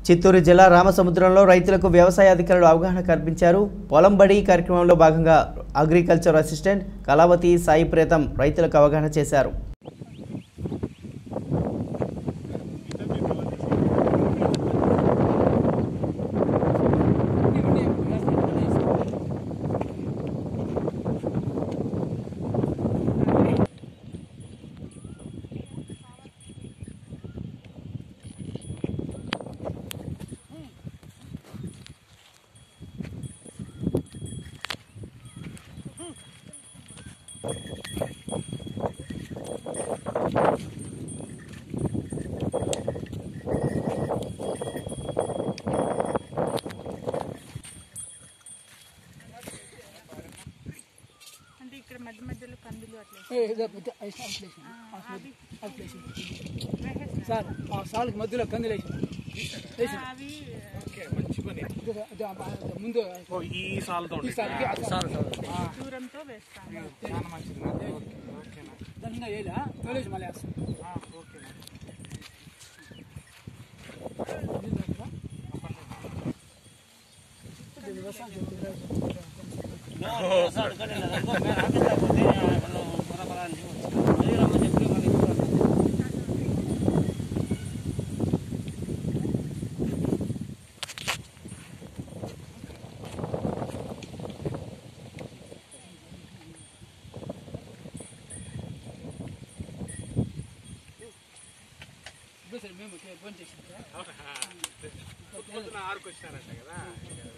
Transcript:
చిత్తూరు జిల్లా రామసముద్రంలో రైతులకు వ్యవసాయ అధికారులు అవగాహన కల్పించారు పొలం బడి కార్యక్రమంలో భాగంగా అగ్రికల్చర్ అసిస్టెంట్ కళావతి సాయి ప్రేతం రైతులకు అవగాహన చేశారు అంటే ఇక్కడ మధ్య మధ్యలో కందులు అట్లా సార్ ఆ సాల్కి మధ్యలో కందులు వేసి అవి ముందు ఈ సాల్తో ఈ సాల్కి ఆ సాల్ దూరంతో వేస్తాను చాలా మంచిది ఓకేనా దండ వేయలే తోలేసి మళ్ళీ వేస్తాం ఇప్పుడు సరే మేము ఫోన్ చేసి పొద్దున ఆరుకు వచ్చినారంట కదా